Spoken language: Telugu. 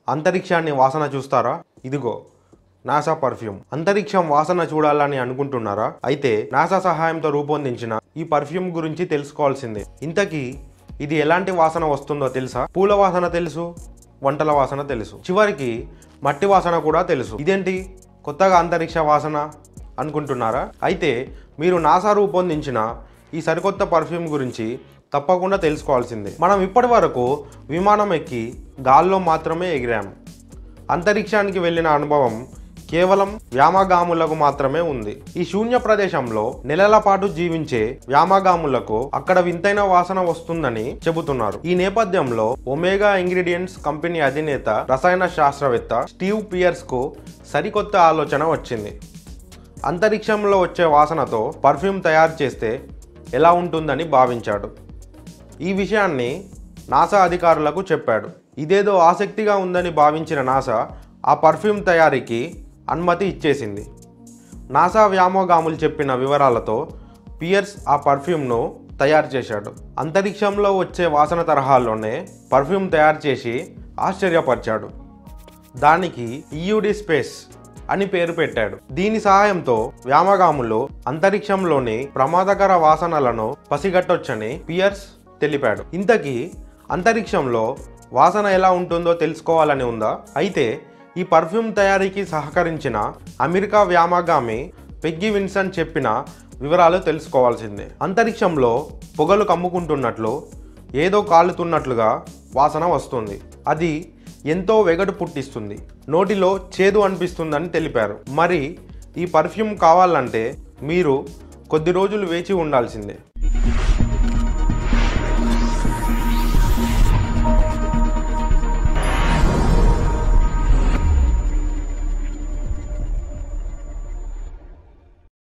అంతరిక్షాన్ని వాసన చూస్తారా ఇదిగో నాసా పర్ఫ్యూమ్ అంతరిక్షం వాసన చూడాలని అనుకుంటున్నారా అయితే నాసా సహాయంతో రూపొందించిన ఈ పర్ఫ్యూమ్ గురించి తెలుసుకోవాల్సిందే ఇంతకీ ఇది ఎలాంటి వాసన వస్తుందో తెలుసా పూల వాసన తెలుసు వంటల వాసన తెలుసు చివరికి మట్టి వాసన కూడా తెలుసు ఇదేంటి కొత్తగా అంతరిక్ష వాసన అనుకుంటున్నారా అయితే మీరు నాసా రూపొందించిన ఈ సరికొత్త పర్ఫ్యూమ్ గురించి తప్పకుండా తెలుసుకోవాల్సిందే మనం ఇప్పటి వరకు విమానం ఎక్కి గాల్లో మాత్రమే ఎగిరాం అంతరిక్షానికి వెళ్ళిన అనుభవం కేవలం వ్యామగాములకు మాత్రమే ఉంది ఈ శూన్య ప్రదేశంలో నెలల పాటు జీవించే వ్యామగాములకు అక్కడ వింతైన వాసన వస్తుందని చెబుతున్నారు ఈ నేపథ్యంలో ఒమేగా ఇంగ్రీడియంట్స్ కంపెనీ అధినేత రసాయన శాస్త్రవేత్త స్టీవ్ పియర్స్ కు సరికొత్త ఆలోచన వచ్చింది అంతరిక్షంలో వచ్చే వాసనతో పర్ఫ్యూమ్ తయారు చేస్తే ఎలా ఉంటుందని భావించాడు ఈ విషయాన్ని నాసా అధికారులకు చెప్పాడు ఇదేదో ఆసక్తిగా ఉందని భావించిన నాసా ఆ పర్ఫ్యూమ్ తయారీకి అనుమతి ఇచ్చేసింది నాసా వ్యామోగాములు చెప్పిన వివరాలతో పియర్స్ ఆ పర్ఫ్యూమ్ను తయారు చేశాడు అంతరిక్షంలో వచ్చే వాసన తరహాలోనే పర్ఫ్యూమ్ తయారు చేసి ఆశ్చర్యపరిచాడు దానికి ఈయుడి స్పేస్ అని పేరు పెట్టాడు దీని సహాయంతో వ్యామగాములు అంతరిక్షంలోని ప్రమాదకర వాసనలను పసిగట్టొచ్చని పియర్స్ తెలిపాడు ఇంతకీ అంతరిక్షంలో వాసన ఎలా ఉంటుందో తెలుసుకోవాలని ఉందా అయితే ఈ పర్ఫ్యూమ్ తయారీకి సహకరించిన అమెరికా వ్యామగామి పెగ్గి విన్సన్ చెప్పిన వివరాలు తెలుసుకోవాల్సిందే అంతరిక్షంలో పొగలు కమ్ముకుంటున్నట్లు ఏదో కాలుతున్నట్లుగా వాసన వస్తుంది అది ఎంతో వెగటు పుట్టిస్తుంది నోటిలో చేదు అనిపిస్తుందని తెలిపారు మరి ఈ పర్ఫ్యూమ్ కావాలంటే మీరు కొద్ది రోజులు వేచి ఉండాల్సిందే